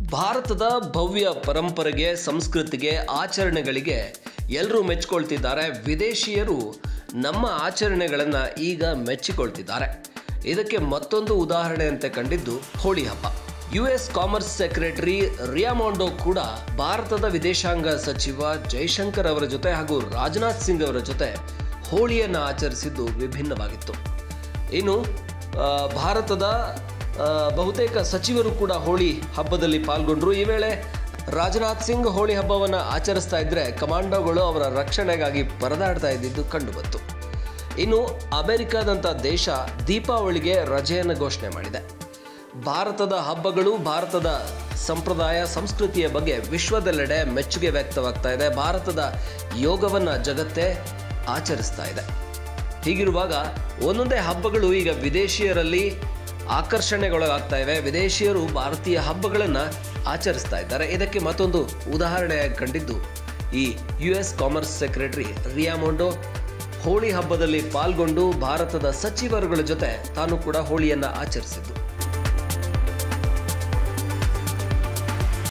ಭಾರತದ ಭವ್ಯ ಪರಂಪರೆಗೆ ಸಂಸ್ಕೃತಿಗೆ ಆಚರಣೆಗಳಿಗೆ ಎಲ್ಲರೂ ಮೆಚ್ಚಿಕೊಳ್ತಿದ್ದಾರೆ ವಿದೇಶಿಯರು ನಮ್ಮ ಆಚರಣೆಗಳನ್ನು ಈಗ ಮೆಚ್ಚಿಕೊಳ್ತಿದ್ದಾರೆ ಇದಕ್ಕೆ ಮತ್ತೊಂದು ಉದಾಹರಣೆ ಅಂತ ಕಂಡಿದ್ದು ಹೋಳಿ ಹಬ್ಬ U S commerce secretary Raimondo ಕೂಡ ಭಾರತದ ವಿದೇಶಾಂಗ ಸಚಿವ ಜೈಶಂಕರ್ ಅವರ ಜೊತೆ ಹಾಗೂ ರಾಜನಾಥ್ ಸಿಂಗ್ ಅವರ ಜೊತೆ ಹೋಳಿಯನ್ನು ಆಚರಿಸಿದ್ದು ವಿಭಿನ್ನವಾಗಿತ್ತು ಇನ್ನು ಆ, ಭಾರತದ ಆ, ಬಹುತೇಕ ಸಚಿವರು ಕೂಡ ಹೋಳಿ ಹಬ್ಬದಲ್ಲಿ ಪಾಲ್ಗೊಂಡ್ರು ಈ ವೇಳೆ ರಾಜನಾಥ್ ಸಿಂಗ್ ಹೋಳಿ ಹಬ್ಬವನ್ನು ಆಚರಿಸ್ತಾ ಇದ್ರೆ ಕಮಾಂಡೋಗಳು ಅವರ ರಕ್ಷಣೆಗಾಗಿ ಪರದಾಡ್ತಾ ಇದ್ದಿದ್ದು ಕಂಡುಬಂತು ಇನ್ನು ಅಮೆರಿಕದಂಥ ದೇಶ ದೀಪಾವಳಿಗೆ ರಜೆಯನ್ನು ಘೋಷಣೆ ಮಾಡಿದೆ ಭಾರತದ ಹಬ್ಬಗಳು ಭಾರತದ ಸಂಪ್ರದಾಯ ಸಂಸ್ಕೃತಿಯ ಬಗ್ಗೆ ವಿಶ್ವದೆಲ್ಲೆಡೆ ಮೆಚ್ಚುಗೆ ವ್ಯಕ್ತವಾಗ್ತಾ ಇದೆ ಭಾರತದ ಯೋಗವನ್ನು ಜಗತ್ತೇ ಆಚರಿಸ್ತಾ ಇದೆ ಹೀಗಿರುವಾಗ ಒಂದೊಂದೇ ಹಬ್ಬಗಳು ಈಗ ವಿದೇಶಿಯರಲ್ಲಿ ಆಕರ್ಷಣೆಗೊಳಗಾಗ್ತಾ ಇವೆ ವಿದೇಶಿಯರು ಭಾರತೀಯ ಹಬ್ಬಗಳನ್ನು ಆಚರಿಸ್ತಾ ಇದ್ದಾರೆ ಇದಕ್ಕೆ ಮತ್ತೊಂದು ಉದಾಹರಣೆಯಾಗಿ ಕಂಡಿದ್ದು ಈ U S commerce secretary Raimondo Holi ಹಬ್ಬದಲ್ಲಿ ಪಾಲ್ಗೊಂಡು ಭಾರತದ ಸಚಿವರುಗಳ ಜೊತೆ ತಾನು ಕೂಡ ಹೋಳಿಯನ್ನು ಆಚರಿಸಿದ್ದು